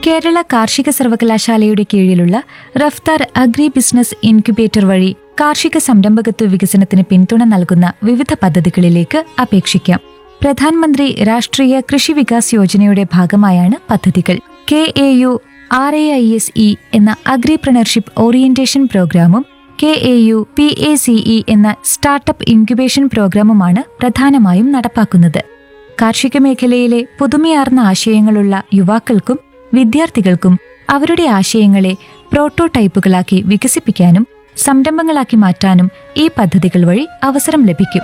കേരള കാർഷിക സർവകലാശാലയുടെ കീഴിലുള്ള റഫ്താർ അഗ്രി ബിസിനസ് ഇൻക്യുബേറ്റർ വഴി കാർഷിക സംരംഭകത്വ വികസനത്തിന് പിന്തുണ നൽകുന്ന വിവിധ പദ്ധതികളിലേക്ക് അപേക്ഷിക്കാം പ്രധാനമന്ത്രി രാഷ്ട്രീയ കൃഷി വികാസ് യോജനയുടെ ഭാഗമായാണ് പദ്ധതികൾ K A U R A I S E എന്ന അഗ്രിപ്രണർഷിപ്പ് ഓറിയന്റേഷൻ പ്രോഗ്രാമും K A U P A C E എന്ന സ്റ്റാർട്ടപ്പ് ഇൻക്യുബേഷൻ പ്രോഗ്രാമുമാണ് പ്രധാനമായും നടപ്പാക്കുന്നത് കാർഷിക മേഖലയിലെ പുതുമയാർന്ന ആശയങ്ങളുള്ള യുവാക്കൾക്കും വിദ്യാർത്ഥികൾക്കും അവരുടെ ആശയങ്ങളെ പ്രോട്ടോടൈപ്പുകളാക്കി വികസിപ്പിക്കാനും സംരംഭങ്ങളാക്കി മാറ്റാനും ഈ പദ്ധതികൾ വഴി അവസരം ലഭിക്കും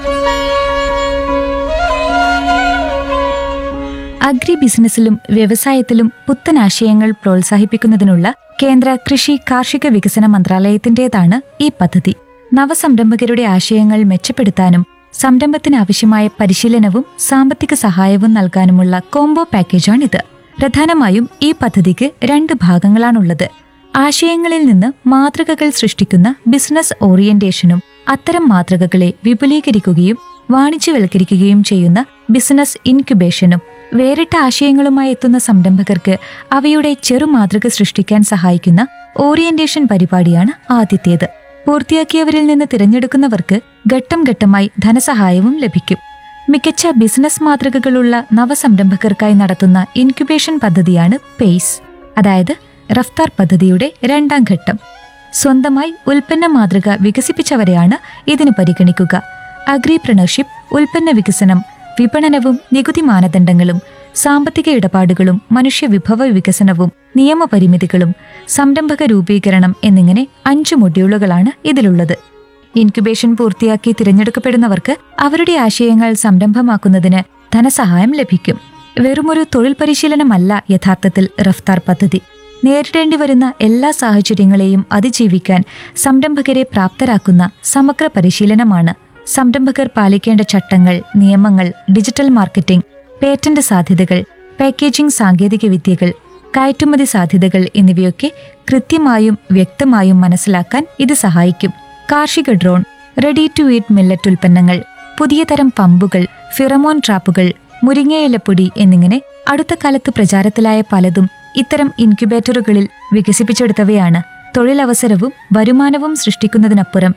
അഗ്രി ബിസിനസ്സിലും വ്യവസായത്തിലും പുത്തൻ ആശയങ്ങൾ പ്രോത്സാഹിപ്പിക്കുന്നതിനുള്ള കേന്ദ്ര കൃഷി കാർഷിക വികസന മന്ത്രാലയത്തിന്റേതാണ് ഈ പദ്ധതി നവസംരംഭകരുടെ ആശയങ്ങൾ മെച്ചപ്പെടുത്താനും സംരംഭത്തിന് ആവശ്യമായ പരിശീലനവും സാമ്പത്തിക സഹായവും നൽകാനുമുള്ള കോംബോ പാക്കേജാണിത് പ്രധാനമായും ഈ പദ്ധതിക്ക് രണ്ട് ഭാഗങ്ങളാണുള്ളത് ആശയങ്ങളിൽ നിന്ന് മാതൃകകൾ സൃഷ്ടിക്കുന്ന ബിസിനസ് ഓറിയന്റേഷനും അത്തരം മാതൃകകളെ വിപുലീകരിക്കുകയും വാണിജ്യവൽക്കരിക്കുകയും ചെയ്യുന്ന ബിസിനസ് ഇൻക്യുബേഷനും വേറിട്ട ആശയങ്ങളുമായി എത്തുന്ന സംരംഭകർക്ക് അവയുടെ ചെറുമാതൃക സൃഷ്ടിക്കാൻ സഹായിക്കുന്ന ഓറിയന്റേഷൻ പരിപാടിയാണ് ആദ്യത്തേത് പൂർത്തിയാക്കിയവരിൽ നിന്ന് തിരഞ്ഞെടുക്കുന്നവർക്ക് ഘട്ടം ഘട്ടമായി ധനസഹായവും ലഭിക്കും മികച്ച ബിസിനസ് മാതൃകകളുള്ള നവസംരംഭകർക്കായി നടത്തുന്ന ഇൻക്യുബേഷൻ പദ്ധതിയാണ് പേയ്സ് അതായത് റഫ്താർ പദ്ധതിയുടെ രണ്ടാം ഘട്ടം സ്വന്തമായി ഉൽപ്പന്ന മാതൃക വികസിപ്പിച്ചവരെയാണ് ഇതിന് പരിഗണിക്കുക അഗ്രിപ്രണർഷിപ്പ് ഉൽപ്പന്ന വികസനം വിപണനവും നികുതി മാനദണ്ഡങ്ങളും സാമ്പത്തിക ഇടപാടുകളും മനുഷ്യവിഭവ വികസനവും നിയമപരിമിതികളും സംരംഭക രൂപീകരണം എന്നിങ്ങനെ അഞ്ച് മൊഡ്യൂളുകളാണ് ഇതിലുള്ളത് ഇൻക്യുബേഷൻ പൂർത്തിയാക്കി തിരഞ്ഞെടുക്കപ്പെടുന്നവർക്ക് അവരുടെ ആശയങ്ങൾ സംരംഭമാക്കുന്നതിന് ധനസഹായം ലഭിക്കും വെറുമൊരു തൊഴിൽ പരിശീലനമല്ല യഥാർത്ഥത്തിൽ റഫ്താർ പദ്ധതി നേരിടേണ്ടി വരുന്ന എല്ലാ സാഹചര്യങ്ങളെയും അതിജീവിക്കാൻ സംരംഭകരെ പ്രാപ്തരാക്കുന്ന സമഗ്ര പരിശീലനമാണ് സംരംഭകർ പാലിക്കേണ്ട ചട്ടങ്ങൾ നിയമങ്ങൾ ഡിജിറ്റൽ മാർക്കറ്റിംഗ് പേറ്റന്റ് സാധ്യതകൾ പാക്കേജിംഗ് സാങ്കേതിക വിദ്യകൾ കയറ്റുമതി സാധ്യതകൾ എന്നിവയൊക്കെ കൃത്യമായും വ്യക്തമായും മനസ്സിലാക്കാൻ ഇത് സഹായിക്കും കാർഷിക drone ready to eat millet ഉൽപ്പന്നങ്ങൾ പുതിയ തരം പമ്പുകൾ ഫിറമോൺ ട്രാപ്പുകൾ മുരിങ്ങയിലപ്പൊടി എന്നിങ്ങനെ അടുത്ത കാലത്ത് പ്രചാരത്തിലായ പലതും ഇത്തരം ഇൻക്യുബേറ്ററുകളിൽ വികസിപ്പിച്ചെടുത്തവയാണ് തൊഴിലവസരവും വരുമാനവും സൃഷ്ടിക്കുന്നതിനപ്പുറം